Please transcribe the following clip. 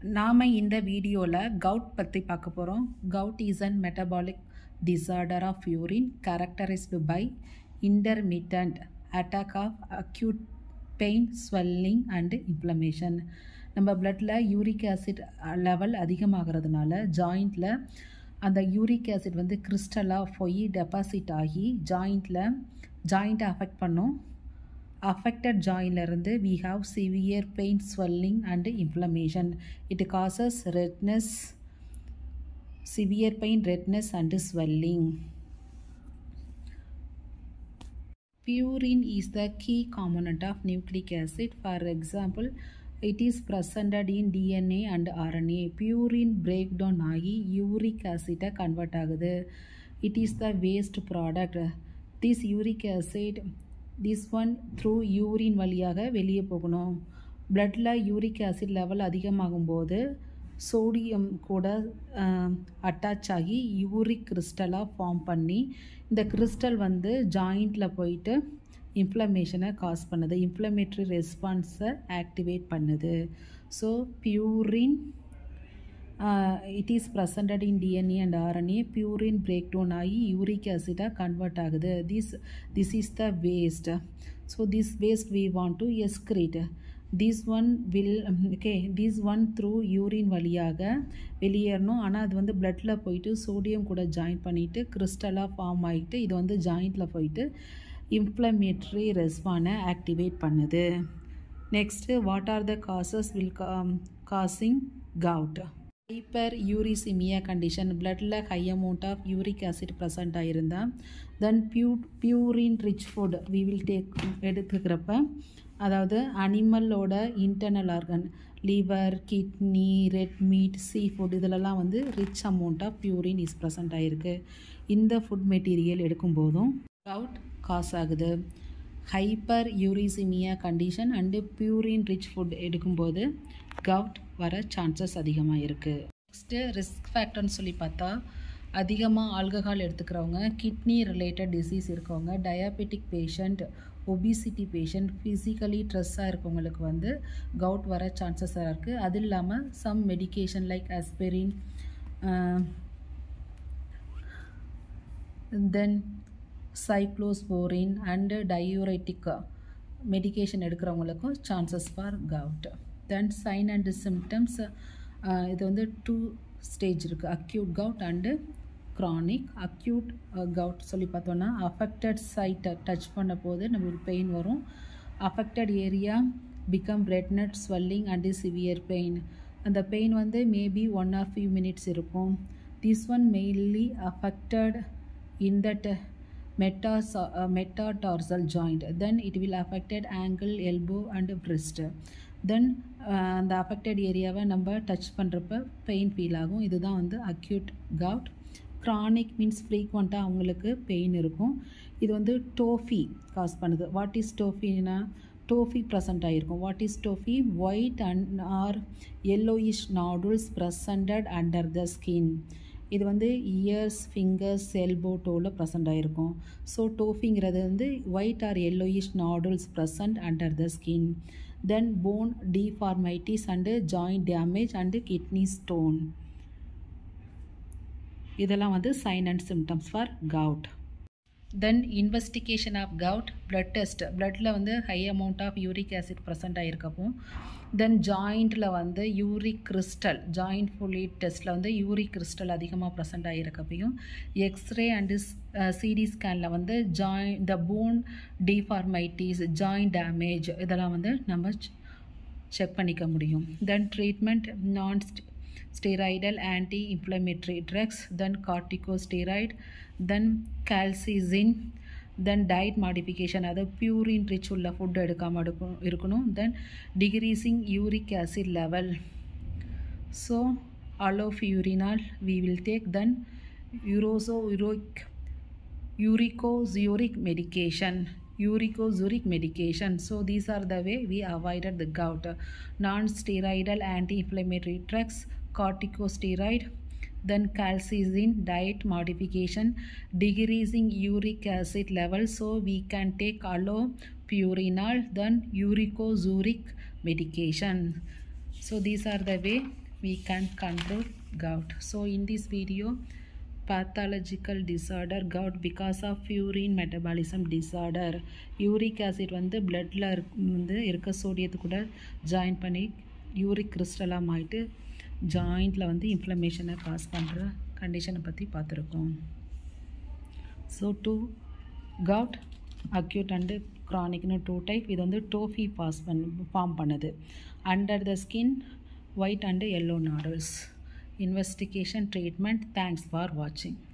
நாம் இந்த வீடியோவில் கவுட் பற்றி பார்க்க போகிறோம் gout is an metabolic disorder of urine characterised by intermittent attack of acute pain swelling and inflammation நம்ம பிளட்டில் யூரிக் ஆசிட் லெவல் அதிகமாகிறதுனால ஜாயிண்டில் அந்த யூரிக் ஆசிட் வந்து கிறிஸ்டலாக போய் டெபாசிட் ஆகி ஜாயிண்டில் ஜாயிண்ட்டை அஃபெக்ட் பண்ணும் affected joint இருந்து we have severe pain swelling and inflammation it causes redness severe pain redness and swelling purine is the key component of nucleic acid for example it is presented in DNA and RNA purine breakdown ஆகி uric acid convert ஆகுது it is the waste product this uric acid this one through urine வழியாக வெளியே போகணும் பிளட்டில் uric acid level அதிகமாகும் போது sodium கூட attach ஆகி யூரிக் கிறிஸ்டலாக ஃபார்ம் பண்ணி இந்த கிறிஸ்டல் வந்து ஜாயிண்டில் போயிட்டு இன்ஃப்ளமேஷனை காஸ் பண்ணுது இன்ஃப்ளமேட்ரி ரெஸ்பான்ஸை ஆக்டிவேட் பண்ணுது so purine it is presented in DNA and RNA purine break down ஆகி யூரிக் ஆசிடாக கன்வெர்ட் ஆகுது this this is the waste so this waste we want to excrete this one will okay this one through urine வழியாக வெளியேறணும் ஆனால் அது வந்து பிளட்டில் போயிட்டு சோடியம் கூட ஜாயின் பண்ணிவிட்டு கிறிஸ்டலாக ஃபார்ம் ஆகிட்டு இது வந்து ஜாயிண்டில் போயிட்டு இன்ஃப்ளமேட்ரி ரெஸ்பானை ஆக்டிவேட் பண்ணுது next what are the causes will causing gout hyperuricemia condition பிளட்டில் high amount of uric acid present ஆகிருந்தால் then pu purine rich food we will take எடுத்துக்கிறப்ப அதாவது அனிமலோட internal organ liver kidney red meat seafood இதிலெல்லாம் வந்து rich amount of purine is present ஆகிருக்கு இந்த food material எடுக்கும்போதும் கவுட் காஸ் ஆகுது hyperuricemia condition and purine rich food எடுக்கும்போது கவுட் வர சான்சஸ் அதிகமாக இருக்குது நெக்ஸ்ட்டு ரிஸ்க் ஃபேக்டர்னு சொல்லி பார்த்தா அதிகமாக ஆல்கஹால் எடுத்துக்கிறவங்க கிட்னி ரிலேட்டட் டிசீஸ் இருக்கவங்க diabetic patient obesity patient physically ஸ்ட்ரெஸ்ஸாக இருக்கவங்களுக்கு வந்து கவுட் வர சான்சஸாக இருக்குது அது இல்லாமல் some medication like aspirin then cyclosporine and diuretic medication எடுக்கிறவங்களுக்கும் chances for gout then sign and symptoms இது வந்து டூ ஸ்டேஜ் இருக்குது acute gout and chronic acute gout சொல்லி பார்த்தோன்னா அஃபெக்டட் சைட்டை டச் பண்ண போது நம்மளுக்கு பெயின் வரும் affected area become reddened swelling and severe pain அந்த பெயின் வந்து maybe one or few minutes இருக்கும் this one mainly affected in that metas uh, metatarsal joint then it will affected ankle elbow and wrist தென் அந்த affected ஏரியாவை நம்ம touch பண்ணுறப்ப pain feel ஆகும் இதுதான் வந்து அக்யூட் கவுட் க்ரானிக் மீன்ஸ் ஃப்ரீக்வெண்ட்டாக அவங்களுக்கு பெயின் இருக்கும் இது வந்து டோஃபி காஸ் பண்ணுது வாட் இஸ் டோஃபின்னா டோஃபி ப்ரெசண்ட் ஆகிருக்கும் what is tophi white and or yellowish nodules presented under the skin இது வந்து இயர்ஸ் ஃபிங்கர்ஸ் எல்போ டோவில் ப்ரெசண்ட் ஆகிருக்கும் ஸோ டோஃபிங்கிறது வந்து white or yellowish nodules present under the skin then bone deformities and joint damage and kidney stone இதெல்லாம் வந்து sign and symptoms for gout then investigation of gout blood test பிளட்டில் வந்து high amount of uric acid present ஆகிருக்கப்போ then ஜாயிண்டில் வந்து uric crystal joint fluid டெஸ்ட்டில் வந்து uric crystal அதிகமாக ப்ரெசண்ட் ஆகிருக்கப்பையும் எக்ஸ்ரே அண்டு சிடி ஸ்கேனில் வந்து ஜாய் the bone deformities joint damage இதெல்லாம் வந்து நம்ம செக் பண்ணிக்க முடியும் then treatment non steroidal anti-inflammatory drugs then corticosteroid then calcizin then diet modification அதாவது பியூரின் ரிச் உள்ள ஃபுட் எடுக்காமல் எடுக்கணும் இருக்கணும் then decreasing uric acid level so allopurinol we will take then யூரோசோ யூரோக் uricosuric medication uricosuric medication so these are the way we avoided the gout non-steroidal anti-inflammatory drugs corticosteroid then calcizin diet modification decreasing uric acid level so we can take allopurinol then uricosuric medication so these are the way we can control gout so in this video pathological disorder gout because of urine metabolism disorder uric acid வந்து பிளட்டில் வந்து இருக்க சோடியத்து கூட join பண்ணி uric கிறிஸ்டலாக ஆகிட்டு ஜாயிண்டில் வந்து இன்ஃப்ளமேஷனை cos பண்ணுற கண்டிஷனை பற்றி பார்த்துருக்கோம் so two gout acute and க்ரானிக்னு டூ டைப் இது வந்து டோஃபி பாஸ் பண் ஃபார்ம் பண்ணுது under the skin white and yellow nodules investigation treatment thanks for watching